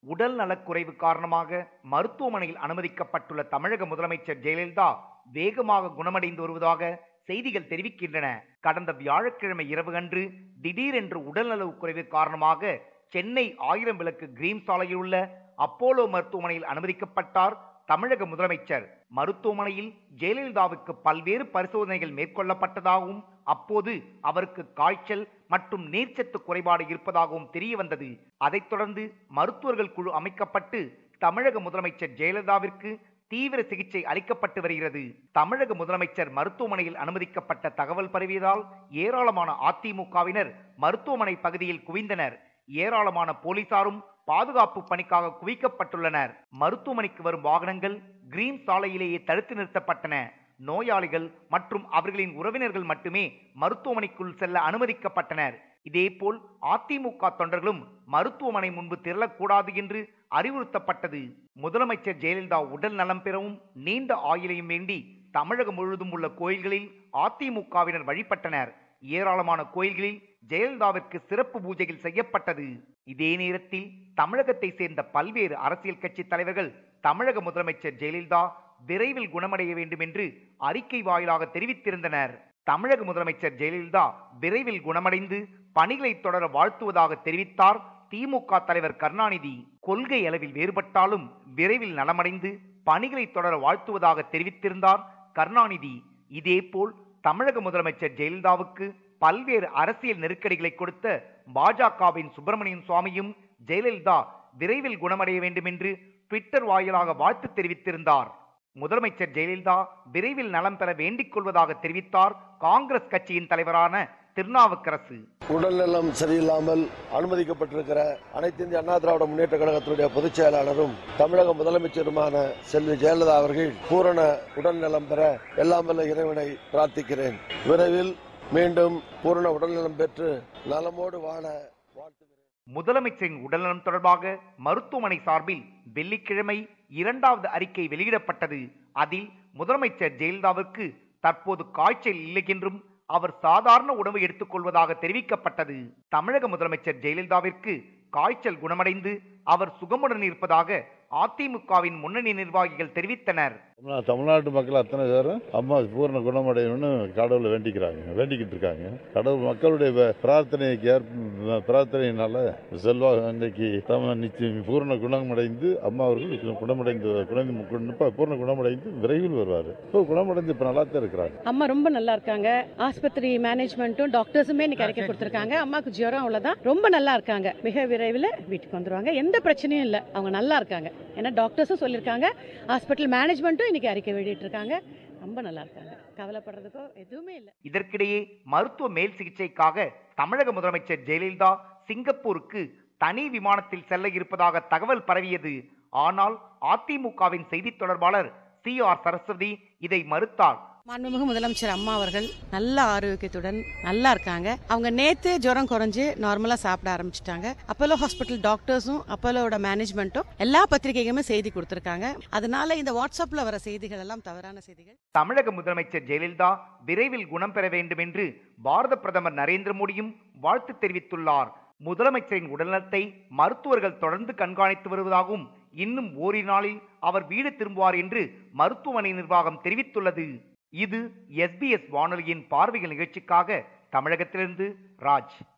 உடல் நலக்குறைவு காரணமாக மருத்துவமனையில் அனுமதிக்கப்பட்டுள்ள தமிழக முதலமைச்சர் ஜெயலலிதா வேகமாக குணமடைந்து வருவதாக செய்திகள் தெரிவிக்கின்றன கடந்த வியாழக்கிழமை இரவு அன்று திடீரென்று உடல்நலவு குறைவு காரணமாக சென்னை ஆயிரம் விளக்கு கிரீம் சாலையில் உள்ள அப்போலோ மருத்துவமனையில் அனுமதிக்கப்பட்டார் தமிழக முதலமைச்சர் மருத்துவமனையில் ஜெயலலிதாவுக்கு பல்வேறு பரிசோதனைகள் மேற்கொள்ளப்பட்டதாகவும் அப்போது அவருக்கு காய்ச்சல் மற்றும் நீர்ச்சத்து குறைபாடு இருப்பதாகவும் தெரிய வந்தது அதைத் தொடர்ந்து மருத்துவர்கள் குழு அமைக்கப்பட்டு தமிழக முதலமைச்சர் ஜெயலலிதாவிற்கு தீவிர சிகிச்சை அளிக்கப்பட்டு வருகிறது தமிழக முதலமைச்சர் மருத்துவமனையில் அனுமதிக்கப்பட்ட தகவல் பரவியதால் ஏராளமான அதிமுகவினர் மருத்துவமனை பகுதியில் குவிந்தனர் ஏராளமான போலீசாரும் பாதுகாப்பு பணிக்காக குவிக்கப்பட்டுள்ளனர் மருத்துவமனைக்கு வரும் வாகனங்கள் கிரீன் சாலையிலேயே தடுத்து நிறுத்தப்பட்டன நோயாளிகள் மற்றும் அவர்களின் உறவினர்கள் மட்டுமே மருத்துவமனைக்குள் செல்ல அனுமதிக்கப்பட்டனர் இதேபோல் அதிமுக தொண்டர்களும் மருத்துவமனை முன்பு திரளக்கூடாது என்று அறிவுறுத்தப்பட்டது முதலமைச்சர் ஜெயலலிதா உடல் நலம் பெறவும் நீண்ட ஆயுளையும் வேண்டி தமிழகம் முழுவதும் உள்ள கோயில்களில் அதிமுகவினர் வழிபட்டனர் ஏராளமான கோயில்களில் ஜெயலலிதாவிற்கு சிறப்பு பூஜைகள் செய்யப்பட்டது இதே நேரத்தில் தமிழகத்தை சேர்ந்த பல்வேறு அரசியல் கட்சி தலைவர்கள் தமிழக முதலமைச்சர் ஜெயலலிதா விரைவில் குணமடைய வேண்டும் என்று அறிக்கை வாயிலாக தெரிவித்திருந்தனர் தமிழக முதலமைச்சர் ஜெயலலிதா விரைவில் குணமடைந்து பணிகளை தொடர வாழ்த்துவதாக தெரிவித்தார் திமுக தலைவர் கருணாநிதி கொள்கை அளவில் வேறுபட்டாலும் விரைவில் நலமடைந்து பணிகளை தொடர வாழ்த்துவதாக தெரிவித்திருந்தார் கருணாநிதி இதேபோல் தமிழக முதலமைச்சர் ஜெயலலிதாவுக்கு பல்வேறு அரசியல் நெருக்கடிகளை கொடுத்த பாஜகவின் சுப்பிரமணியன் சுவாமியும் ஜெயலலிதா விரைவில் குணமடைய வேண்டும் என்று ட்விட்டர் வாயிலாக வாழ்த்து தெரிவித்திருந்தார் முதலமைச்சர் ஜெயலலிதா விரைவில் நலம் பெற வேண்டிக் கொள்வதாக தெரிவித்தார் காங்கிரஸ் கட்சியின் தலைவரான திருநாவுக்கரசு உடல்நலம் சரியில்லாமல் அனுமதிக்கப்பட்டிருக்கிற அனைத்து இந்திய அண்ணா திராவிட முன்னேற்ற கழகத்தினுடைய பொதுச் செயலாளரும் தமிழக முதலமைச்சருமான செல்வி ஜெயலலிதா அவர்கள் பூரண உடல்நலம் பெற எல்லாம் வல்ல இறைவனை பிரார்த்திக்கிறேன் விரைவில் மீண்டும் பூரண உடல்நலம் பெற்று நலமோடு வாழ வாழ்த்துகிறேன் முதலமைச்சரின் உடல்நலம் தொடர்பாக மருத்துவமனை சார்பில் வெள்ளிக்கிழமை இரண்டாவது அறிக்கை வெளியிடப்பட்டது அதில் முதலமைச்சர் ஜெயலலிதாவிற்கு தற்போது காய்ச்சல் இல்லை என்றும் அவர் சாதாரண உணவு எடுத்துக்கொள்வதாக தெரிவிக்கப்பட்டது தமிழக முதலமைச்சர் ஜெயலலிதாவிற்கு காய்ச்சல் குணமடைந்து அவர் சுகமுடன் இருப்பதாக அதிமுகவின் முன்னணி நிர்வாகிகள் தெரிவித்தனர் தமிழ்நா- தமிழ்நாட்டு மக்கள் அத்தனை பேரும் அம்மா பூர்ண குணமடையணும்னு கடவுளை வேண்டிக்கிறாங்க வேண்டிக்கிட்டு இருக்காங்க கடவுள் மக்களுடைய ப- பிரார்த்தனைக்கு ஏற்ப பிரார்த்தனையினால செல்வா இன்னைக்கு தம நிச்சயம் பூர்ண குணமடைந்து அம்மா அவர்கள் குணமடைந்து குணந்து குண- பூர்ண குணமடைந்து விரைவில் வருவார் இப்போ குணமடைந்து இப்போ நல்லா தான் இருக்கிறாங்க அம்மா ரொம்ப நல்லா இருக்காங்க ஆஸ்பத்திரி மேனேஜ்மெண்ட்டும் டாக்டர்ஸுமே இன்னைக்கு அறிக்கை கொடுத்திருக்காங்க அம்மாக்கு ஜுரம் அவ்வளவுதான் ரொம்ப நல்லா இருக்காங்க மிக விரைவில் வீட்டுக்கு வந்துருவாங்க எந்த பிரச்சனையும் இல்லை அவங்க நல்லா இருக்காங்க ஏன்னா டாக்டர்ஸும் சொல்லியிருக்காங்க ஹாஸ்பிட்டல் மேனேஜ்மெண்ட்டும் இன்னைக்கு அறிக்கை வெளியிட்டு இருக்காங்க ரொம்ப நல்லா இருக்காங்க கவலைப்படுறதுக்கோ எதுவுமே இல்லை இதற்கிடையே மருத்துவ மேல் சிகிச்சைக்காக தமிழக முதலமைச்சர் ஜெயலலிதா சிங்கப்பூருக்கு தனி விமானத்தில் செல்ல இருப்பதாக தகவல் பரவியது ஆனால் அதிமுகவின் செய்தி தொடர்பாளர் சி ஆர் சரஸ்வதி இதை மறுத்தார் மாண்புமிகு முதலமைச்சர் அம்மா அவர்கள் நல்ல ஆரோக்கியத்துடன் நல்லா இருக்காங்க அவங்க நேத்து ஜுரம் குறைஞ்சு நார்மலா சாப்பிட ஆரம்பிச்சிட்டாங்க அப்போலோ ஹாஸ்பிட்டல் டாக்டர்ஸும் அப்போலோட மேனேஜ்மெண்ட்டும் எல்லா பத்திரிகைகளுமே செய்தி கொடுத்திருக்காங்க அதனால இந்த வாட்ஸ்அப்ல வர செய்திகள் எல்லாம் தவறான செய்திகள் தமிழக முதலமைச்சர் ஜெயலலிதா விரைவில் குணம் பெற வேண்டும் என்று பாரத பிரதமர் நரேந்திர மோடியும் வாழ்த்து தெரிவித்துள்ளார் முதலமைச்சரின் உடல்நலத்தை மருத்துவர்கள் தொடர்ந்து கண்காணித்து வருவதாகவும் இன்னும் ஓரிரு நாளில் அவர் வீடு திரும்புவார் என்று மருத்துவமனை நிர்வாகம் தெரிவித்துள்ளது இது எஸ்பிஎஸ் வானொலியின் பார்வைகள் நிகழ்ச்சிக்காக தமிழகத்திலிருந்து ராஜ்